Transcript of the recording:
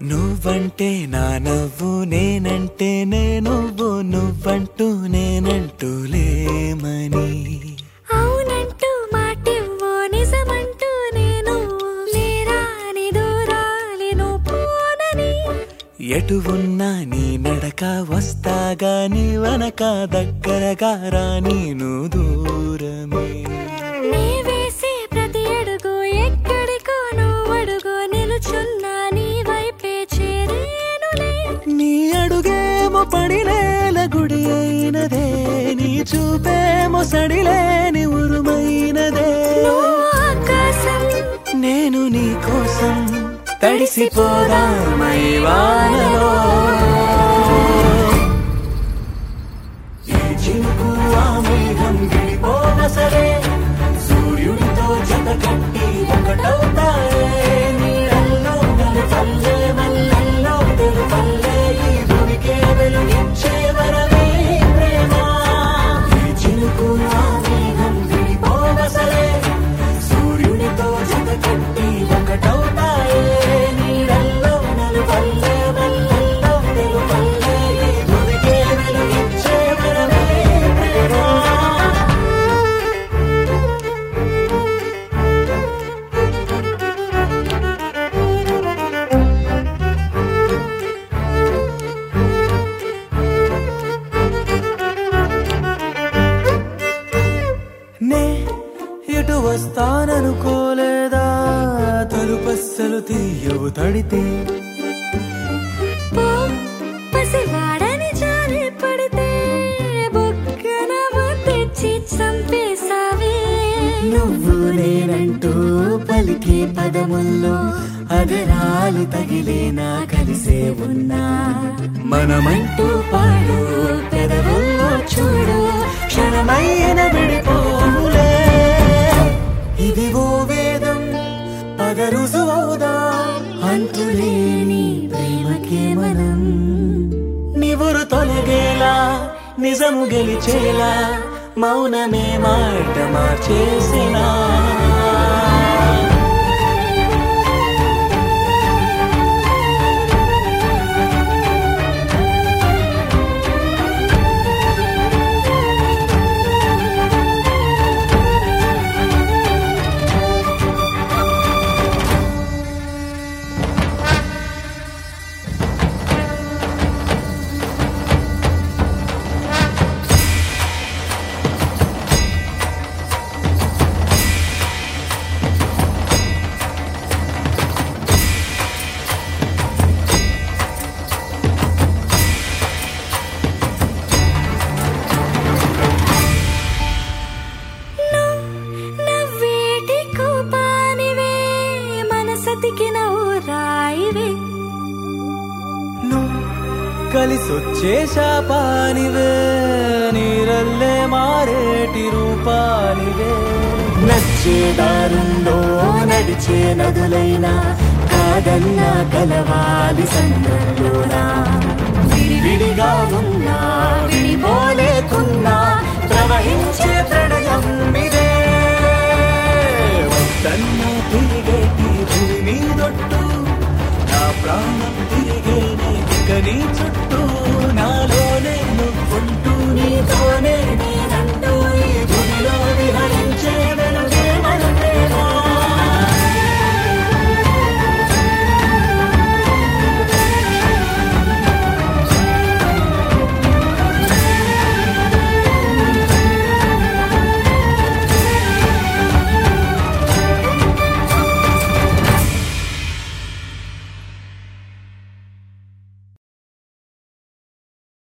నువ్వంటే నా నవ్వు నేనంటే నే నువ్వు నువ్వంటూ నేనంటూ లేమని అవునంటూ మాటివ్వు నిజమంటూ నేను లేరాని దూరాలి పోనని ఎటు ఉన్నా నీ నడక వస్తాగా నీ వనక దగ్గరగా రా నేను దూరమే నీ వేసే ప్రతి అడుగు ఎక్కడికో నువ్వు అడుగు నిలుచున్నా నీ వైపే చేరేనులే నీ అడుగేమో పడినేల గుడి అయినదే నీ చూపేమో సడిలేని ఉరుమైనదే నువ్వు ఆకాశం నేను నీ కోసం తడిసిపోదామై వానలో ఏ చినుకు ఆ మేఘం విడిపోవసరే సూర్యుడితో జత కట్టి ఒకటవుతాయే నీడల్లో నలుపల్లె మల్లెల్లో తెలుపల్లె ఈ భూమికే వెలుగిచ్చే వరమే ప్రేమ ఏ చినుకు ఆ మేఘం విడిపోవసరే సూర్యుడితో జత కట్టి ఒకటవుతాయే నీడల్లో నలుపల్లె మల్లెల్లో తెలుపల్లె ఈ భూమికే వెలుగిచ్చే వరమే ప్రేమ నే ఎటు వస్తాననుకోలేదా తలుపస్సలు తీయవు తడితే పో పసివాడని జారి పడితే బొగ్గన తెచ్చి చంపేశావే నువ్వు నేనంటూ పలికే పదముల్లో అదరాలు తగిలేనా కలిసే ఉన్నా మనమంటూ పాడు పెదవుల్లో చూడు క్షణమైన విడిపోములే ఇది ఓ వేదం పద రుజువవుదా అంతులేని ప్రేమకే మనం నివురు తొలగేలా నిజము గెలిచేలా మౌనమే మాట మార్చేసినా నవ్వేటి కోపానివే మనసతికి నవ్వు రాయివే నువ్వు కలిసొచ్చే శాపానివే నీరల్లే మారేటి రూపానివే నచ్చే దారుల్లో నడిచే నదులైనా కాదన్నా కలవాలి సంద్రంలోనా విడివిడిగా ఉన్నా విడిపోలేకున్నా ప్రవహించే ప్రణయం ఇదే వద్దన్నా